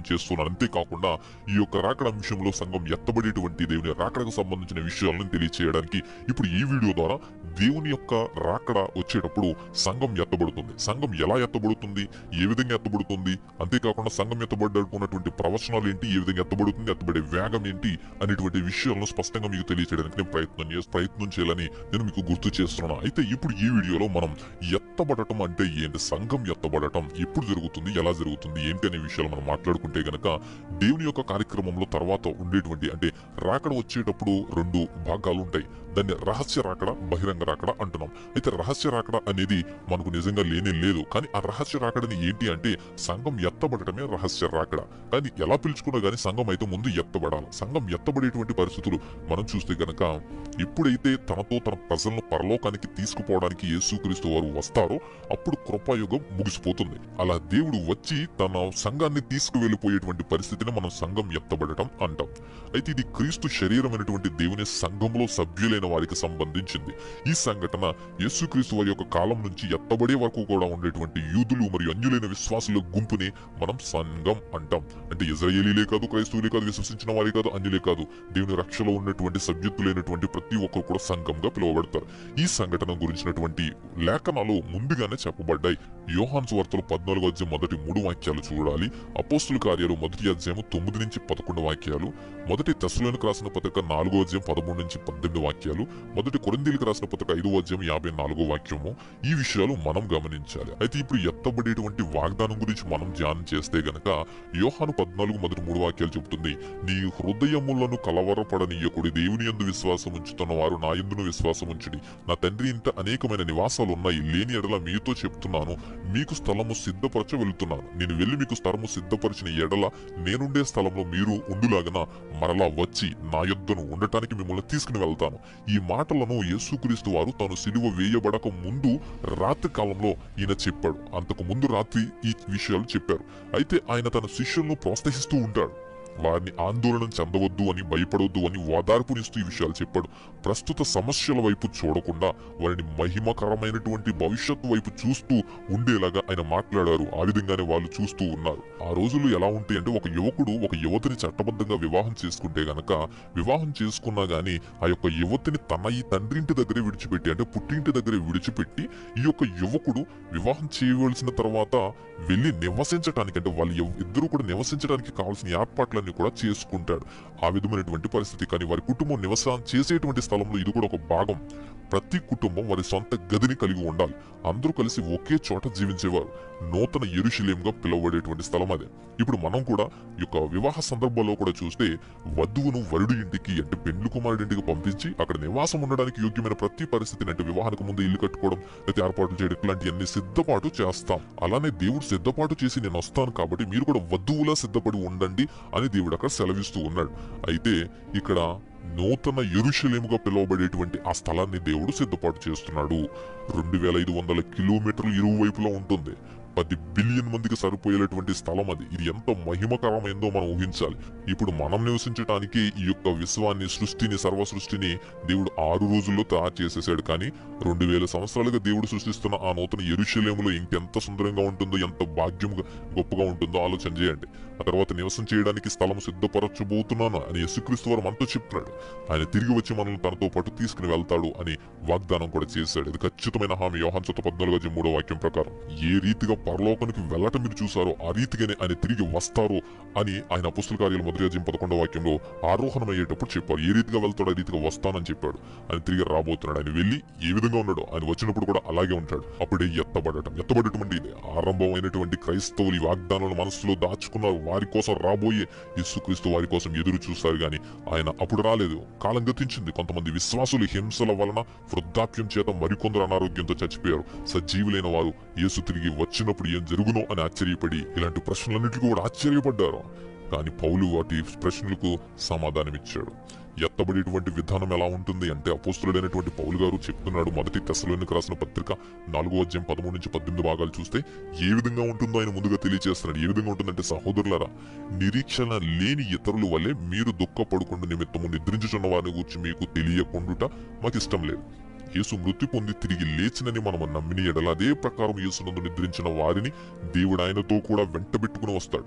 చేస్తున్నారు అంతేకాకుండా ఈ యొక్క రాకడ విషయంలో సంఘం ఎత్తబడేటువంటి దేవుని రాకడకు సంబంధించిన విషయాలను తెలియచేయడానికి ఇప్పుడు ఈ వీడియో ద్వారా దేవుని యొక్క రాకడ వచ్చేటప్పుడు సంఘం ఎత్తబడుతుంది సంఘం ఎలా ఎత్తబడుతుంది ఏ విధంగా ఎత్తబడుతుంది అంతేకాకుండా సంఘం ఎత్తబడుకున్నటువంటి ప్రవచనాలు ఏంటి ఏ విధంగా ఎత్తబడుతుంది ఎత్తబడే వేగం ఏంటి అనేటువంటి విషయాలను స్పష్టంగా మీకు తెలియచేయడానికి నేను ప్రయత్నం చేసి ప్రయత్నం చేయాలని నేను మీకు గుర్తు చేస్తున్నాను అయితే ఇప్పుడు ఈ వీడియోలో మనం ఎత్తబడటం అంటే ఏంటి సంఘం ఎత్తబడటం ఎప్పుడు జరుగుతుంది ఎలా జరుగుతుంది ఏంటి అనే విషయాలు మనం మాట్లాడుకుంటే గనక దేవుని యొక్క కార్యక్రమంలో తర్వాత ఉండేటువంటి అంటే రాకడ వచ్చేటప్పుడు రెండు భాగాలు ఉంటాయి దాన్ని రహస్య రాకడ బహిరంగ రాకడ అంటున్నాం అయితే రహస్య రాకడ అనేది మనకు నిజంగా లేనే లేదు కానీ ఆ రహస్య రాకడని ఏంటి అంటే సంఘం ఎత్తబడటమే రహస్య రాకడ కానీ ఎలా పిలుచుకున్నా కానీ సంఘం అయితే ముందు ఎత్తబడాలి సంఘం ఎత్తబడేటువంటి పరిస్థితులు మనం చూస్తే గనక ఎప్పుడైతే తనతో తన ప్రజలను పరలోకానికి తీసుకుపోవడానికి యేసుక్రీస్తు వారు వస్తారో అప్పుడు కృపాయుగం ముగిసిపోతుంది అలా దేవుడు వచ్చి తన సంఘాన్ని తీసుకువెళ్ళిపోయేటువంటి పరిస్థితిని మనం సంఘం ఎత్తబడటం అంటాం అయితే ఇది క్రీస్తు శరీరమైనటువంటి దేవుని సంఘంలో సభ్యులైన వారికి సంబంధించింది ఈ సంఘటన యేసుక్రీస్తు వారి యొక్క కాలం నుంచి ఎత్తబడే వరకు కూడా ఉండేటువంటి యూదులు మరియు అన్యులైన విశ్వాసుల గుంపుని మనం సంఘం అంటాం అంటే ఇజ్రాయేలీలే కాదు క్రైస్తవులే కాదు విశ్వసించిన వారే కాదు అన్యులే కాదు దేవుని రక్షలో ఉన్నటువంటి సభ్యత్తులైనటువంటి ప్రతి ఒక్కరు కూడా సంఘంగా పిలువబడతారు ఈ సంఘటన గురించినటువంటి లేఖనాలు ముందుగానే చెప్పబడ్డాయి యోహాన్ వార్తలు పద్నాలుగు అధ్యాయం మొదటి మూడు వాక్యాలు చూడాలి అపోస్తుల కార్యాలు మొదటి అధ్యాయం తొమ్మిది నుంచి పదకొండు వాక్యాలు మొదటి దశలోనికి రాసిన పత్రిక నాలుగో అధ్యాయం పదమూడు నుంచి పద్దెనిమిది వాక్యాలు మొదటి కొరిందీలకు రాసిన పత్రిక ఐదో అధ్యాయం యాభై నాలుగో వాక్యము ఈ విషయాలు మనం గమనించాలి అయితే ఇప్పుడు ఎత్తబడేటువంటి వాగ్దానం గురించి మనం ధ్యానం చేస్తే గనక యోహాను పద్నాలుగు మొదటి మూడు వాక్యాలు చెబుతుంది నీ హృదయములను కలవరపడనీయకుడి దేవుని యందు విశ్వాసం ఉంచుతున్న వారు నా ఎందును విశ్వాసం ఉంచుడి నా తండ్రి ఇంట అనేకమైన నివాసాలు ఉన్నాయి లేని ఎడల మీతో చెప్తున్నాను మీకు స్థలము సిద్ధపరచ వెళ్తున్నాను నేను వెళ్ళి మీకు స్థలము సిద్ధపరిచిన ఎడల నేనుండే స్థలంలో మీరు ఉండులాగన మరలా వచ్చి నా యొద్దను ఉండటానికి మిమ్మల్ని తీసుకుని వెళ్తాను ఈ మాటలను యేసుక్రీస్తు వారు తాను సిలువ వేయబడక ముందు రాత్రి కాలంలో ఈయన చెప్పాడు అంతకు ముందు రాత్రి ఈ విషయాలు చెప్పారు అయితే ఆయన తన శిష్యులను ప్రోత్సహిస్తూ ఉంటాడు వారిని ఆందోళన చెందవద్దు అని భయపడవద్దు అని ఓదార్పునిస్తూ ఈ విషయాలు చెప్పాడు ప్రస్తుత సమస్యల వైపు చూడకుండా వారిని మహిమకరమైనటువంటి భవిష్యత్తు వైపు చూస్తూ ఉండేలాగా ఆయన మాట్లాడారు ఆ విధంగానే వాళ్ళు చూస్తూ ఉన్నారు ఆ రోజులు ఎలా ఉంటాయి అంటే ఒక యువకుడు ఒక యువతిని చట్టబద్ధంగా వివాహం చేసుకుంటే గనక వివాహం చేసుకున్నా గానీ ఆ యొక్క యువతిని తన ఈ తండ్రింటి దగ్గరే విడిచిపెట్టి అంటే పుట్టింటి దగ్గరే విడిచిపెట్టి ఈ యొక్క యువకుడు వివాహం చేయవలసిన తర్వాత వెళ్ళి నివసించడానికి అంటే వాళ్ళు ఎవ్- ఇద్దరూ కూడా నివసించడానికి కావాల్సిన ఏర్పాట్లన్నీ కూడా చేసుకుంటాడు ఆ విధమైనటువంటి పరిస్థితి కానీ వారి కుటుంబం నివసం చేసేటువంటి స్థలంలో ఇది కూడా ఒక భాగం ప్రతి కుటుంబం వారి సొంత గదిని కలిగి ఉండాలి అందరూ కలిసి ఒకే చోట జీవించేవారు నూతన ఎరుషులేంగా పిలువబడేటువంటి స్థలం అదే ఇప్పుడు మనం కూడా ఈ యొక్క వివాహ సందర్భంలో కూడా చూస్తే వధువును వరుడు ఇంటికి అంటే పెండ్లు కుమారుడి ఇంటికి పంపించి అక్కడ నివాసం ఉండడానికి యోగ్యమైన ప్రతి పరిస్థితిని అంటే వివాహానికి ముందు ఇల్లు కట్టుకోవడం లేకపోతే ఏర్పాట్లు చేయడం ఇట్లాంటివన్నీ సిద్ధపాటు చేస్తాం అలానే దేవుడు సిద్ధపాటు చేసి నేను వస్తాను కాబట్టి మీరు కూడా వధువులా సిద్ధపడి ఉండండి అని దేవుడు అక్కడ సెలవిస్తూ ఉన్నాడు అయితే ఇక్కడ నూతన ఎరుషలేముగా పిలువబడేటువంటి ఆ స్థలాన్ని దేవుడు సిద్ధపాటు చేస్తున్నాడు రెండు వేల ఐదు వందల కిలోమీటర్లు ఇరువైపులా ఉంటుంది పది బిలియన్ మందికి సరిపోయేటువంటి స్థలం అది ఇది ఎంత మహిమకరమైందో మనం ఊహించాలి ఇప్పుడు మనం నివసించడానికి ఈ యొక్క విశ్వాన్ని సృష్టిని సర్వ సృష్టిని దేవుడు ఆరు రోజుల్లో తయారు చేసేసాడు కానీ రెండు వేల సంవత్సరాలుగా దేవుడు సృష్టిస్తున్న ఆ నూతన ఎరుషలేములో ఇంకెంత సుందరంగా ఉంటుందో ఎంత భాగ్యంగా గొప్పగా ఉంటుందో ఆలోచన చేయండి ఆ తర్వాత నివసం చేయడానికి స్థలం సిద్ధపరచబోతున్నాను అని యేసుక్రీస్తు వారు మనతో చెప్తున్నాడు ఆయన తిరిగి వచ్చి మనల్ని తనతో పాటు తీసుకుని వెళ్తాడు అని వాగ్దానం కూడా చేశాడు ఇది ఖచ్చితమైన హామీ యోహాన్ చొత్త పద్నాలుగు అధ్యాయం మూడో వాక్యం ప్రకారం ఏ రీతిగా పరలోకానికి వెళ్ళటం మీరు చూసారో ఆ రీతిగానే ఆయన తిరిగి వస్తారు అని ఆయన పుస్తక కార్యాలు మొదటి అధ్యాయం పదకొండో వాక్యంలో ఆరోహణమయ్యేటప్పుడు చెప్పారు ఏ రీతిగా వెళ్తాడో ఆ రీతిగా వస్తానని చెప్పాడు ఆయన తిరిగి రాబోతున్నాడు ఆయన వెళ్ళి ఏ విధంగా ఉన్నాడో ఆయన వచ్చినప్పుడు కూడా అలాగే ఉంటాడు అప్పుడే ఎత్తబడటం ఎత్తబడటం అంటే ఇది ఆరంభమైనటువంటి క్రైస్తవులు ఈ వాగ్దానాలను మనసులో దాచుకున్నారు వారి కోసం రాబోయే యేసుక్రీస్తు వారి కోసం ఎదురు చూస్తారు గాని ఆయన అప్పుడు రాలేదు కాలం గతించింది కొంతమంది విశ్వాసులు హింసల వలన వృద్ధాప్యం చేత మరికొందరు అనారోగ్యంతో చచ్చిపోయారు సజీవులైన వారు యేసు తిరిగి వచ్చినప్పుడు ఏం జరుగునో అని ఆశ్చర్యపడి ఇలాంటి ప్రశ్నలన్నిటికీ కూడా ఆశ్చర్యపడ్డారు కానీ పౌలు వాటి ప్రశ్నలకు సమాధానమిచ్చాడు ఎత్తబడేటువంటి విధానం ఎలా ఉంటుంది అంటే అపోస్తుడైనటువంటి పౌలు గారు చెప్తున్నాడు మొదటి దశలోనికి రాసిన పత్రిక నాలుగో అధ్యాయం పదమూడు నుంచి పద్దెనిమిది భాగాలు చూస్తే ఏ విధంగా ఉంటుందో ఆయన ముందుగా తెలియజేస్తున్నాడు ఏ విధంగా ఉంటుందంటే సహోదరులారా నిరీక్షణ లేని ఇతరుల వల్లే మీరు దుఃఖపడకుండా నిమిత్తము నిద్రించుచున్న వారిని గురించి మీకు తెలియకుండుట మాకు ఇష్టం లేదు యేసు మృతి పొంది తిరిగి లేచినని మనం నమ్మిన ఎడల అదే ప్రకారం యేసునందు నిద్రించిన వారిని దేవుడు ఆయనతో కూడా వెంటబెట్టుకుని వస్తాడు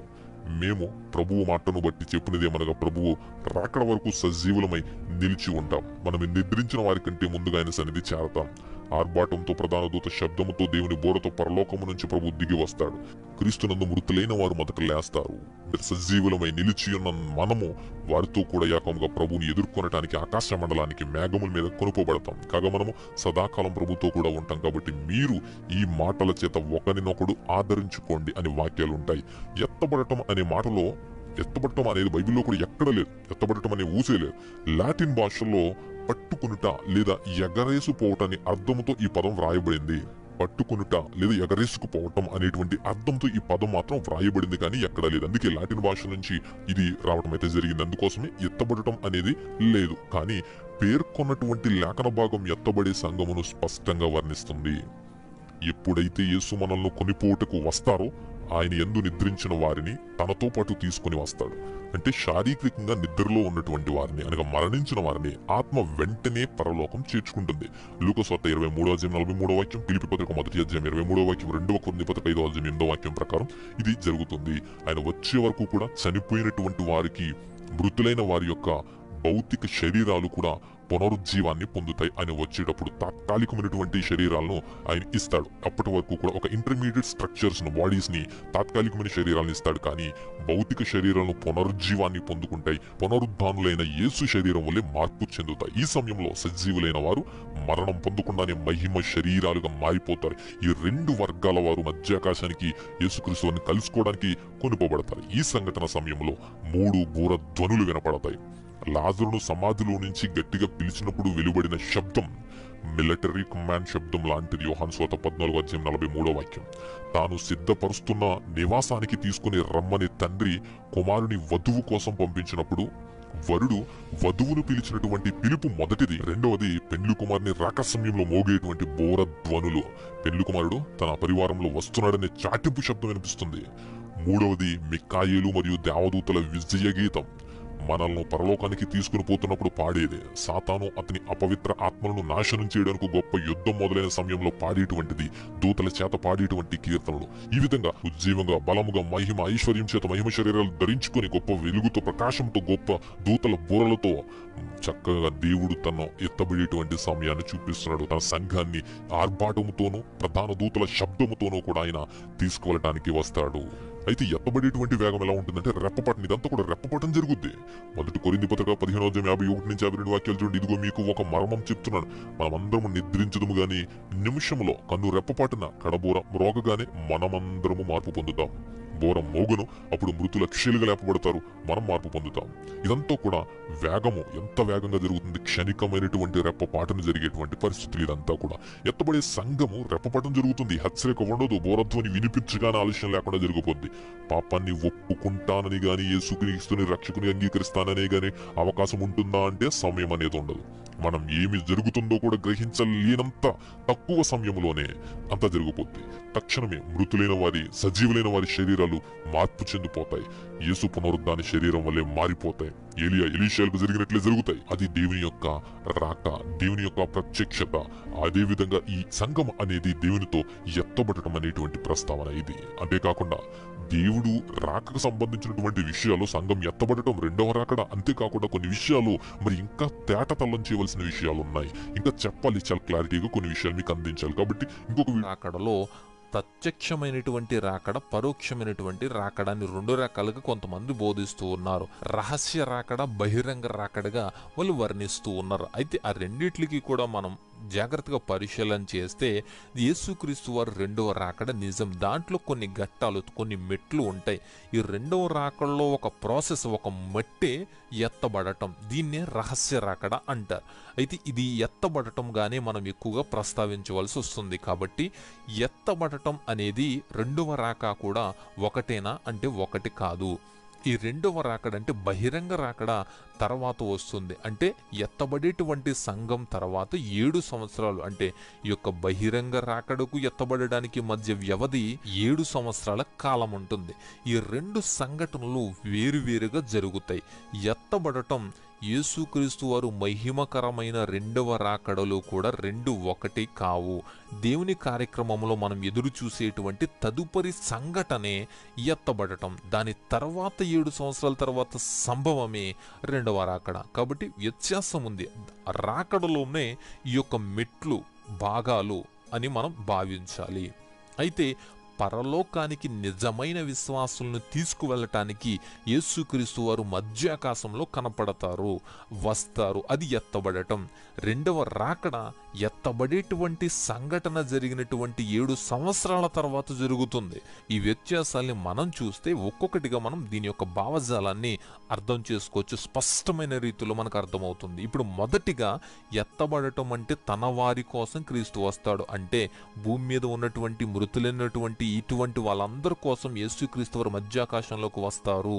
మేము ప్రభువు మాటను బట్టి చెప్పినదేమనగా ప్రభువు రాకడ వరకు సజీవులమై నిలిచి ఉంటాం మనం నిద్రించిన వారి కంటే ముందుగా ఆయన సన్నిధి చేరతాం ఆర్భాటంతో ప్రధాన దూత శబ్దముతో దేవుని బోరతో పరలోకము నుంచి ప్రభు దిగి వస్తాడు క్రీస్తునందు మృతులైన వారు మొదట లేస్తారు సజీవులమై నిలిచి ఉన్న మనము వారితో కూడా ఏకంగా ప్రభువుని ఎదుర్కొనటానికి ఆకాశ మండలానికి మేఘముల మీద కొనుకోబడతాం కాగా మనము సదాకాలం ప్రభుతో కూడా ఉంటాం కాబట్టి మీరు ఈ మాటల చేత ఒకరినొకడు ఆదరించుకోండి అని వాక్యాలు ఉంటాయి ఎత్తబడటం అనే మాటలో ఎత్తబడటం అనేది బైబిల్లో కూడా ఎక్కడ లేదు ఎత్తబడటం అనే ఊసే లేదు లాటిన్ భాషలో పట్టుకునుట లేదా ఎగరేసుపోవటాన్ని అర్థముతో ఈ పదం వ్రాయబడింది పట్టుకునుట లేదా ఎగరేసుకుపోవటం అనేటువంటి అర్థంతో ఈ పదం మాత్రం వ్రాయబడింది కానీ ఎక్కడా లేదు అందుకే లాటిన్ భాష నుంచి ఇది రావటం అయితే జరిగింది అందుకోసమే ఎత్తబడటం అనేది లేదు కానీ పేర్కొన్నటువంటి లేఖన భాగం ఎత్తబడే సంఘమును స్పష్టంగా వర్ణిస్తుంది ఎప్పుడైతే యేసు మనల్ని కొనిపోటకు వస్తారో ఆయన ఎందు నిద్రించిన వారిని తనతో పాటు తీసుకుని వస్తాడు అంటే శారీరకంగా నిద్రలో ఉన్నటువంటి వారిని అనగా మరణించిన వారిని ఆత్మ వెంటనే పరలోకం చేర్చుకుంటుంది లూకస్వార్త ఇరవై మూడో అధ్యాయం నలభై మూడో వాక్యం పిలిపి పత్రిక మొదటి అధ్యాయం ఇరవై మూడో వాక్యం రెండవ కొన్ని పత్రిక ఐదో అధ్యాయం ఎనిమిదో వాక్యం ప్రకారం ఇది జరుగుతుంది ఆయన వచ్చే వరకు కూడా చనిపోయినటువంటి వారికి మృతులైన వారి యొక్క భౌతిక శరీరాలు కూడా పునరుజ్జీవాన్ని పొందుతాయి ఆయన వచ్చేటప్పుడు తాత్కాలికమైనటువంటి శరీరాలను ఆయన ఇస్తాడు అప్పటి వరకు కూడా ఒక ఇంటర్మీడియట్ స్ట్రక్చర్స్ ను బాడీస్ ని తాత్కాలికమైన శరీరాలను ఇస్తాడు కానీ భౌతిక శరీరాలను పునరుజ్జీవాన్ని పొందుకుంటాయి పునరుద్ధానులైన యేసు శరీరం వల్లే మార్పు చెందుతాయి ఈ సమయంలో సజీవులైన వారు మరణం పొందకుండానే మహిమ శరీరాలుగా మారిపోతారు ఈ రెండు వర్గాల వారు మధ్యాకాశానికి యేసుక్రీస్తుని కలుసుకోవడానికి కొనుకోబడతారు ఈ సంఘటన సమయంలో మూడు బూర ధ్వనులు వినపడతాయి లాజరును సమాధిలో నుంచి గట్టిగా పిలిచినప్పుడు వెలువడిన శబ్దం మిలిటరీ కమాండ్ శబ్దం లాంటిది యోహాన్ స్వాత పద్నాలుగు అధ్యాయం నలభై మూడో వాక్యం తాను సిద్ధపరుస్తున్న నివాసానికి తీసుకుని రమ్మని తండ్రి కుమారుని వధువు కోసం పంపించినప్పుడు వరుడు వధువును పిలిచినటువంటి పిలుపు మొదటిది రెండవది పెండ్లి కుమారుని రాక సమయంలో మోగేటువంటి బోర ధ్వనులు పెండ్లి కుమారుడు తన పరివారంలో వస్తున్నాడనే చాటింపు శబ్దం వినిపిస్తుంది మూడవది మిక్కాయేలు మరియు దేవదూతల విజయ గీతం మనల్ని పరలోకానికి తీసుకుని పోతున్నప్పుడు పాడేదే సాతాను అతని అపవిత్ర ఆత్మలను నాశనం చేయడానికి గొప్ప యుద్ధం మొదలైన సమయంలో పాడేటువంటిది దూతల చేత పాడేటువంటి కీర్తనలు ఈ విధంగా ఉజ్జీవంగా బలముగా మహిమ ఐశ్వర్యం చేత మహిమ శరీరాలు ధరించుకొని గొప్ప వెలుగుతో ప్రకాశంతో గొప్ప దూతల బూరలతో చక్కగా దేవుడు తన ఎత్తబడేటువంటి సమయాన్ని చూపిస్తున్నాడు తన సంఘాన్ని ఆర్భాటముతోనూ ప్రధాన దూతల శబ్దముతోనూ కూడా ఆయన తీసుకువెళ్ళటానికి వస్తాడు అయితే ఎత్తబడేటువంటి వేగం ఎలా ఉంటుందంటే రెప్పపట్టం ఇదంతా కూడా రెప్పపట్టం జరుగుద్ది మొదటి కొరింది పత్రిక పదిహేను అధ్యాయం యాభై ఒకటి నుంచి యాభై రెండు వాక్యాలు చూడండి ఇదిగో మీకు ఒక మర్మం చెప్తున్నాను మనమందరము నిద్రించదుము గాని నిమిషంలో కన్ను రెప్పపాటున కడబోర మ్రోగగానే మనమందరము మార్పు పొందుతాం బోర మోగును అప్పుడు మృతుల క్షీలుగా లేపబడతారు మనం మార్పు పొందుతాం ఇదంతా కూడా వేగము ఎంత వేగంగా జరుగుతుంది క్షణికమైనటువంటి రెప్పపాటును జరిగేటువంటి పరిస్థితులు ఇదంతా కూడా ఎత్తబడే సంఘము రెప్పపాటం జరుగుతుంది హెచ్చరిక ఉండదు బోరధ్వని వినిపించగానే ఆలస్యం లేకుండా జరిగిపోద్ది పాపాన్ని ఒప్పుకుంటానని గాని యేసుక్రీస్తుని రక్షకుని అంగీకరిస్తాననే గాని అవకాశం ఉంటుందా అంటే సమయం అనేది ఉండదు మనం ఏమి జరుగుతుందో కూడా గ్రహించలేనంత తక్కువ సమయంలోనే అంతా జరిగిపోద్ది తక్షణమే మృతులైన వారి సజీవులైన వారి శరీరాలు మార్పు చెందిపోతాయి యేసు పునరుద్ధాని శరీరం వల్లే మారిపోతాయి ఏలియా ఎలీషాలకు జరిగినట్లే జరుగుతాయి అది దేవుని యొక్క రాక దేవుని యొక్క ప్రత్యక్షత అదే విధంగా ఈ సంఘం అనేది దేవునితో ఎత్తబడటం అనేటువంటి ప్రస్తావన ఇది అంతేకాకుండా దేవుడు రాకకు సంబంధించినటువంటి విషయాలు సంఘం ఎత్తబడటం రెండవ రాకడ అంతేకాకుండా కొన్ని విషయాలు మరి ఇంకా తేటతల్లం చేయవలసిన విషయాలు ఉన్నాయి ఇంకా చెప్పాలి చాలా క్లారిటీగా కొన్ని విషయాలు మీకు అందించాలి కాబట్టి ఇంకొక వి- రాకడలో ప్రత్యక్షమైనటువంటి రాకడ పరోక్షమైనటువంటి రాకడ అని రెండు రకాలుగా కొంతమంది బోధిస్తూ ఉన్నారు రహస్య రాకడ బహిరంగ రాకడగా వాళ్ళు వర్ణిస్తూ ఉన్నారు అయితే ఆ రెండిట్లకి కూడా మనం జాగ్రత్తగా పరిశీలన చేస్తే యేసుక్రీస్తు వారు రెండవ రాకడ నిజం దాంట్లో కొన్ని ఘట్టాలు కొన్ని మెట్లు ఉంటాయి ఈ రెండవ రాకడలో ఒక ప్రాసెస్ ఒక మట్టే ఎత్తబడటం దీన్నే రహస్య రాకడ అంటారు అయితే ఇది ఎత్తబడటంగానే మనం ఎక్కువగా ప్రస్తావించవలసి వస్తుంది కాబట్టి ఎత్తబడటం అనేది రెండవ రాక కూడా ఒకటేనా అంటే ఒకటి కాదు ఈ రెండవ రాకడ అంటే బహిరంగ రాకడ తర్వాత వస్తుంది అంటే ఎత్తబడేటువంటి సంఘం తర్వాత ఏడు సంవత్సరాలు అంటే ఈ యొక్క బహిరంగ రాకడకు ఎత్తబడడానికి మధ్య వ్యవధి ఏడు సంవత్సరాల కాలం ఉంటుంది ఈ రెండు సంఘటనలు వేరువేరుగా జరుగుతాయి ఎత్తబడటం యేసుక్రీస్తు వారు మహిమకరమైన రెండవ రాకడలో కూడా రెండు ఒకటి కావు దేవుని కార్యక్రమంలో మనం ఎదురు చూసేటువంటి తదుపరి సంఘటనే ఎత్తబడటం దాని తర్వాత ఏడు సంవత్సరాల తర్వాత సంభవమే రెండవ రాకడ కాబట్టి వ్యత్యాసం ఉంది రాకడలోనే ఈ యొక్క మెట్లు భాగాలు అని మనం భావించాలి అయితే పరలోకానికి నిజమైన విశ్వాసులను తీసుకువెళ్ళటానికి యేసుక్రీస్తు వారు మధ్యాకాశంలో కనపడతారు వస్తారు అది ఎత్తబడటం రెండవ రాకడ ఎత్తబడేటువంటి సంఘటన జరిగినటువంటి ఏడు సంవత్సరాల తర్వాత జరుగుతుంది ఈ వ్యత్యాసాల్ని మనం చూస్తే ఒక్కొక్కటిగా మనం దీని యొక్క భావజాలాన్ని అర్థం చేసుకోవచ్చు స్పష్టమైన రీతిలో మనకు అర్థమవుతుంది ఇప్పుడు మొదటిగా ఎత్తబడటం అంటే తన వారి కోసం క్రీస్తు వస్తాడు అంటే భూమి మీద ఉన్నటువంటి మృతులైనటువంటి ఇటువంటి వాళ్ళందరి కోసం యేసుక్రీస్తు వారు మధ్యాకాశంలోకి వస్తారు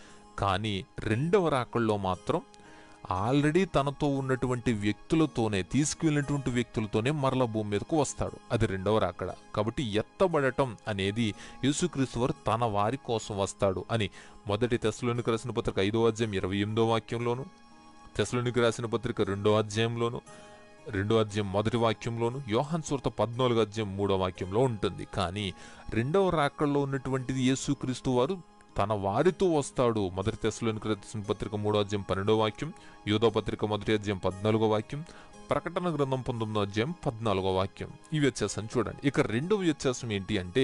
కానీ రెండవ రాకల్లో మాత్రం ఆల్రెడీ తనతో ఉన్నటువంటి వ్యక్తులతోనే తీసుకువెళ్ళినటువంటి వ్యక్తులతోనే మరల భూమి మీదకు వస్తాడు అది రెండవ రాకడ కాబట్టి ఎత్తబడటం అనేది యేసుక్రీస్తు వారు తన వారి కోసం వస్తాడు అని మొదటి తెశలోనికి రాసిన పత్రిక ఐదో అధ్యాయం ఇరవై ఎనిమిదో వాక్యంలోను తెశలోనికి రాసిన పత్రిక రెండో అధ్యాయంలోను రెండో అధ్యాయం మొదటి వాక్యంలోను యోహాన్ సుర్త పద్నాలుగు అధ్యాయం మూడో వాక్యంలో ఉంటుంది కానీ రెండవ రాకడలో ఉన్నటువంటిది యేసుక్రీస్తు వారు తన వారితో వస్తాడు మొదటి తెశలోనికి రాసిన పత్రిక మూడో అధ్యాయం పన్నెండో వాక్యం యోధో పత్రిక మొదటి అధ్యాయం పద్నాలుగో వాక్యం ప్రకటన గ్రంథం పంతొమ్మిదో అధ్యాయం పద్నాలుగో వాక్యం ఈ వ్యత్యాసం చూడండి ఇక రెండవ వ్యత్యాసం ఏంటి అంటే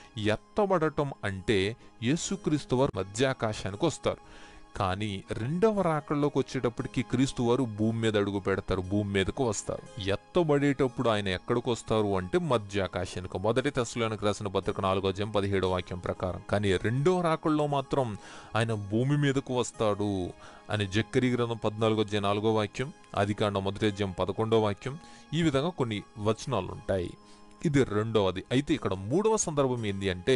ఎత్తబడటం అంటే యేసుక్రీస్తు వారు మధ్యాకాశానికి వస్తారు కానీ రెండవ రాకల్లోకి వచ్చేటప్పటికి క్రీస్తు వారు భూమి మీద అడుగు పెడతారు భూమి మీదకు వస్తారు ఎత్తబడేటప్పుడు ఆయన ఎక్కడికి వస్తారు అంటే మధ్యాకాశానికి మొదటి తెశలోనికి రాసిన పత్రిక నాలుగో అధ్యాయం పదిహేడో వాక్యం ప్రకారం కానీ రెండో రాకల్లో మాత్రం ఆయన భూమి మీదకు వస్తాడు అని జక్కరి గ్రంథం పద్నాలుగో అధ్యాయం నాలుగో వాక్యం ఆదికాండం మొదటి అధ్యాయం పదకొండో వాక్యం ఈ విధంగా కొన్ని వచనాలు ఉంటాయి ఇది రెండవది అయితే ఇక్కడ మూడవ సందర్భం ఏంటి అంటే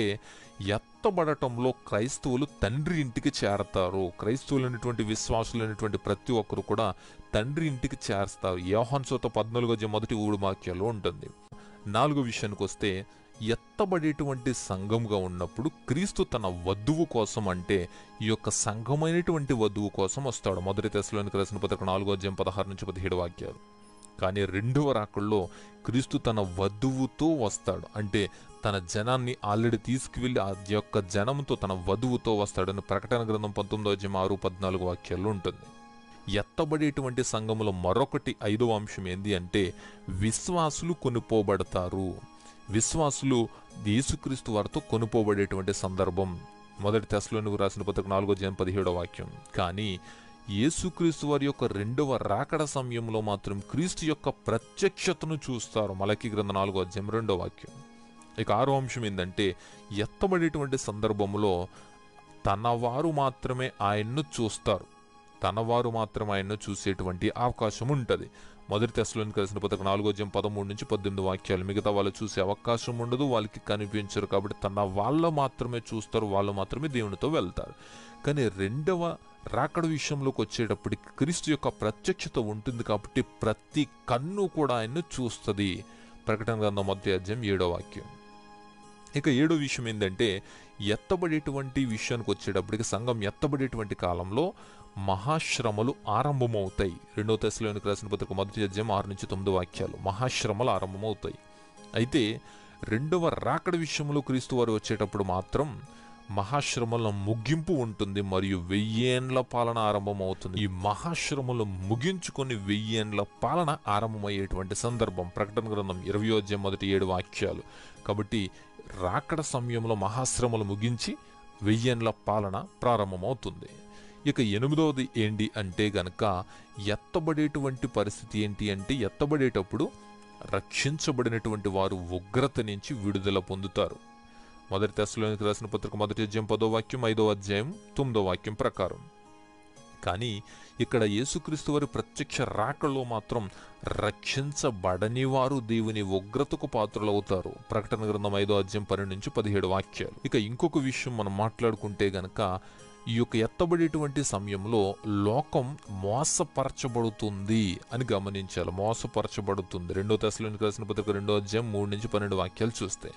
ఎత్తబడటంలో క్రైస్తవులు తండ్రి ఇంటికి చేరతారు క్రైస్తవులైనటువంటి విశ్వాసులైనటువంటి ప్రతి ఒక్కరు కూడా తండ్రి ఇంటికి చేరుస్తారు యోహాన్ సోత పద్నాలుగో అధ్యాయం మొదటి ఊడు వాక్యాలు ఉంటుంది నాలుగో విషయానికి వస్తే ఎత్తబడేటువంటి సంఘంగా ఉన్నప్పుడు క్రీస్తు తన వధువు కోసం అంటే ఈ యొక్క సంఘమైనటువంటి వధువు కోసం వస్తాడు మొదటి తెశలోనికి రాసిన పత్రిక నాలుగో అధ్యాయం పదహారు నుంచి పదిహేడు వాక్యాలు కానీ రెండవ రాకల్లో క్రీస్తు తన వధువుతో వస్తాడు అంటే తన జనాన్ని ఆల్రెడీ తీసుకువెళ్ళి ఆ యొక్క జనంతో తన వధువుతో వస్తాడని ప్రకటన గ్రంథం పంతొమ్మిదో అధ్యాయం ఆరు పద్నాలుగు వాక్యాల్లో ఉంటుంది ఎత్తబడేటువంటి సంఘములో మరొకటి ఐదవ అంశం ఏంది అంటే విశ్వాసులు కొనుపోబడతారు విశ్వాసులు యేసుక్రీస్తు వారితో కొనుపోబడేటువంటి సందర్భం మొదటి తెశలోనికి రాసిన పత్రిక నాలుగో అధ్యాయం పదిహేడో వాక్యం కానీ యేసుక్రీస్తు వారి యొక్క రెండవ రాకడ సమయంలో మాత్రం క్రీస్తు యొక్క ప్రత్యక్షతను చూస్తారు మలకి గ్రంథ నాలుగో అధ్యాయం రెండో వాక్యం ఇక ఆరో అంశం ఏంటంటే ఎత్తబడేటువంటి సందర్భంలో తన వారు మాత్రమే ఆయన్ను చూస్తారు తన వారు మాత్రం ఆయన్ను చూసేటువంటి అవకాశం ఉంటుంది మొదటి తెశలోని కలిసిన పత్రిక నాలుగో అధ్యాయం పదమూడు నుంచి పద్దెనిమిది వాక్యాలు మిగతా వాళ్ళు చూసే అవకాశం ఉండదు వాళ్ళకి కనిపించరు కాబట్టి తన వాళ్ళు మాత్రమే చూస్తారు వాళ్ళు మాత్రమే దేవునితో వెళ్తారు కానీ రెండవ రాకడ విషయంలోకి వచ్చేటప్పటికి క్రీస్తు యొక్క ప్రత్యక్షత ఉంటుంది కాబట్టి ప్రతి కన్ను కూడా ఆయన్ను చూస్తుంది ప్రకటన గ్రంథం మొదటి అధ్యాయం ఏడో వాక్యం ఇక ఏడో విషయం ఏంటంటే ఎత్తబడేటువంటి విషయానికి వచ్చేటప్పటికి సంఘం ఎత్తబడేటువంటి కాలంలో మహాశ్రమలు ఆరంభమవుతాయి రెండో తెశలోనికి రాసిన పత్రిక మొదటి అధ్యాయం ఆరు నుంచి తొమ్మిది వాక్యాలు మహాశ్రమలు ఆరంభమవుతాయి అయితే రెండవ రాకడ విషయంలో క్రీస్తు వారు వచ్చేటప్పుడు మాత్రం మహాశ్రమల ముగింపు ఉంటుంది మరియు వెయ్యేండ్ల పాలన ఆరంభమవుతుంది ఈ మహాశ్రమలు ముగించుకొని వెయ్యేండ్ల పాలన ఆరంభమయ్యేటువంటి సందర్భం ప్రకటన గ్రంథం ఇరవై అధ్యాయం మొదటి ఏడు వాక్యాలు కాబట్టి రాకడ సమయంలో మహాశ్రమలు ముగించి వెయ్యేండ్ల పాలన ప్రారంభమవుతుంది ఇక ఎనిమిదవది ఏంటి అంటే గనక ఎత్తబడేటువంటి పరిస్థితి ఏంటి అంటే ఎత్తబడేటప్పుడు రక్షించబడినటువంటి వారు ఉగ్రత నుంచి విడుదల పొందుతారు మొదటి తెశలోనికి రాసిన పత్రిక మొదటి అధ్యాయం పదో వాక్యం ఐదో అధ్యాయం తొమ్మిదో వాక్యం ప్రకారం కానీ ఇక్కడ యేసుక్రీస్తు వారి ప్రత్యక్ష రాకలో మాత్రం రక్షించబడని వారు దేవుని ఉగ్రతకు పాత్రలవుతారు ప్రకటన గ్రంథం ఐదో అధ్యాయం పన్నెండు నుంచి పదిహేడు వాక్యాలు ఇక ఇంకొక విషయం మనం మాట్లాడుకుంటే గనక ఈ యొక్క ఎత్తబడేటువంటి సమయంలో లోకం మోసపరచబడుతుంది అని గమనించాలి మోసపరచబడుతుంది రెండో దశలోనికి రాసిన పత్రిక రెండో అధ్యాయం మూడు నుంచి పన్నెండు వాక్యాలు చూస్తే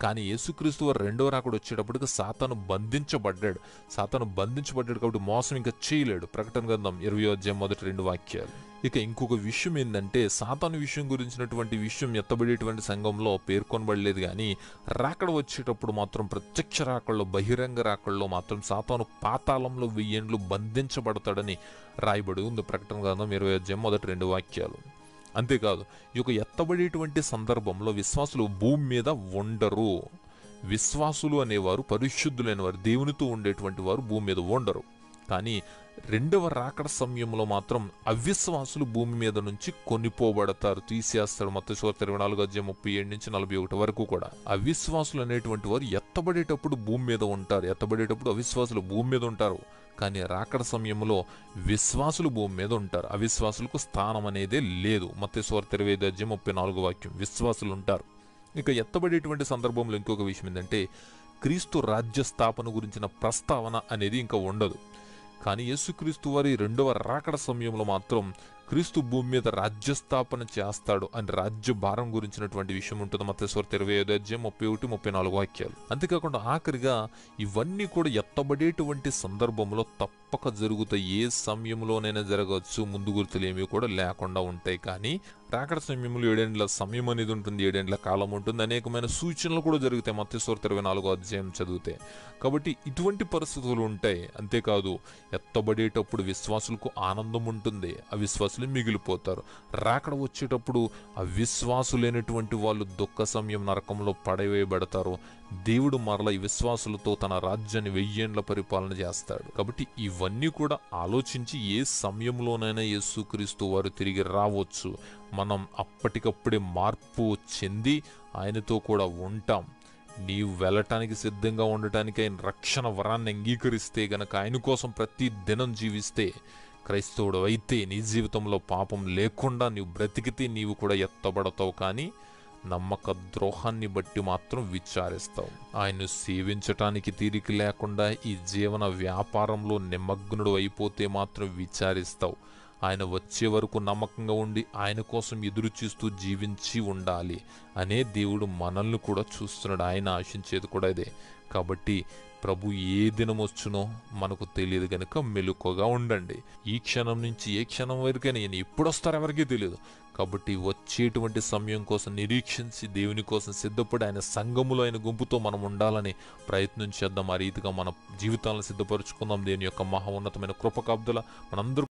కానీ యేసుక్రీస్తు వారు రెండో రాకడ వచ్చేటప్పటికి సాతాను బంధించబడ్డాడు సాతాను బంధించబడ్డాడు కాబట్టి మోసం ఇంకా చేయలేడు ప్రకటన గ్రంథం ఇరవై అధ్యాయం మొదటి రెండు వాక్యాలు ఇక ఇంకొక విషయం ఏంటంటే సాతాను విషయం గురించినటువంటి విషయం ఎత్తబడేటువంటి సంఘంలో పేర్కొనబడలేదు కానీ రాకడ వచ్చేటప్పుడు మాత్రం ప్రత్యక్ష రాకల్లో బహిరంగ రాకల్లో మాత్రం సాతాను పాతాళంలో వెయ్యేండ్లు బంధించబడతాడని రాయబడి ఉంది ప్రకటన గ్రంథం ఇరవై అధ్యాయం మొదటి రెండు వాక్యాలు అంతేకాదు ఈ యొక్క ఎత్తబడేటువంటి సందర్భంలో విశ్వాసులు భూమి మీద ఉండరు విశ్వాసులు అనేవారు పరిశుద్ధులైన వారు దేవునితో ఉండేటువంటి వారు భూమి మీద ఉండరు కానీ రెండవ రాకడ సమయంలో మాత్రం అవిశ్వాసులు భూమి మీద నుంచి కొనిపోబడతారు తీసేస్తాడు మొత్తం చోట ఇరవై నాలుగు అధ్యాయం ముప్పై ఏడు నుంచి నలభై ఒకటి వరకు కూడా అవిశ్వాసులు అనేటువంటి వారు ఎత్తబడేటప్పుడు భూమి మీద ఉంటారు ఎత్తబడేటప్పుడు అవిశ్వాసులు భూమి మీద ఉంటారు కానీ రాకడ సమయంలో విశ్వాసులు భూమి మీద ఉంటారు అవిశ్వాసులకు స్థానం అనేదే లేదు మత్స్వర ఇరవై ఐదు అధ్యాయం ముప్పై నాలుగు వాక్యం విశ్వాసులు ఉంటారు ఇక ఎత్తబడేటువంటి సందర్భంలో ఇంకొక విషయం ఏంటంటే క్రీస్తు రాజ్య స్థాపన గురించిన ప్రస్తావన అనేది ఇంకా ఉండదు కానీ యేసుక్రీస్తు వారి రెండవ రాకడ సమయంలో మాత్రం క్రీస్తు భూమి మీద రాజ్యస్థాపన చేస్తాడు అని రాజ్య భారం గురించినటువంటి విషయం ఉంటుంది మత్స్వర ఇరవై ఐదు అధ్యాయం ముప్పై ఒకటి ముప్పై నాలుగు వాక్యాలు అంతేకాకుండా ఆఖరిగా ఇవన్నీ కూడా ఎత్తబడేటువంటి సందర్భంలో తప్పక జరుగుతాయి ఏ సమయంలోనైనా జరగవచ్చు ముందు గుర్తులు ఏమీ కూడా లేకుండా ఉంటాయి కానీ రాకడ సమయంలో ఏడేండ్ల సమయం అనేది ఉంటుంది ఏడేండ్ల కాలం ఉంటుంది అనేకమైన సూచనలు కూడా జరుగుతాయి మత్స్వర ఇరవై నాలుగో అధ్యాయం చదివితే కాబట్టి ఇటువంటి పరిస్థితులు ఉంటాయి అంతేకాదు ఎత్తబడేటప్పుడు విశ్వాసులకు ఆనందం ఉంటుంది అవిశ్వాసులు మిగిలిపోతారు రాకడ వచ్చేటప్పుడు అవిశ్వాసులైనటువంటి వాళ్ళు దుఃఖ సమయం నరకంలో పడవేయబడతారు దేవుడు మరల ఈ విశ్వాసులతో తన రాజ్యాన్ని వెయ్యేండ్ల పరిపాలన చేస్తాడు కాబట్టి ఇవన్నీ కూడా ఆలోచించి ఏ సమయంలోనైనా యేసుక్రీస్తు వారు తిరిగి రావచ్చు మనం అప్పటికప్పుడే మార్పు చెంది ఆయనతో కూడా ఉంటాం నీవు వెళ్ళటానికి సిద్ధంగా ఉండటానికి ఆయన రక్షణ వరాన్ని అంగీకరిస్తే గనక ఆయన కోసం ప్రతి దినం జీవిస్తే క్రైస్తవుడు అయితే నీ జీవితంలో పాపం లేకుండా నీవు బ్రతికితే నీవు కూడా ఎత్తబడతావు కానీ నమ్మక ద్రోహాన్ని బట్టి మాత్రం విచారిస్తావు ఆయన్ను సేవించటానికి తీరిక లేకుండా ఈ జీవన వ్యాపారంలో నిమగ్నుడు అయిపోతే మాత్రం విచారిస్తావు ఆయన వచ్చే వరకు నమ్మకంగా ఉండి ఆయన కోసం ఎదురు చూస్తూ జీవించి ఉండాలి అనే దేవుడు మనల్ని కూడా చూస్తున్నాడు ఆయన ఆశించేది కూడా ఇదే కాబట్టి ప్రభు ఏ దినం వచ్చునో మనకు తెలియదు కనుక మెలుకగా ఉండండి ఈ క్షణం నుంచి ఏ క్షణం వరకైనా ఈయన ఎప్పుడు వస్తారో ఎవరికీ తెలియదు కాబట్టి వచ్చేటువంటి సమయం కోసం నిరీక్షించి దేవుని కోసం సిద్ధపడి ఆయన సంఘములో ఆయన గుంపుతో మనం ఉండాలని ప్రయత్నం చేద్దాం ఆ రీతిగా మన జీవితాలను సిద్ధపరచుకుందాం దేని యొక్క మహా ఉన్నతమైన కృపకాబ్దుల మనందరూ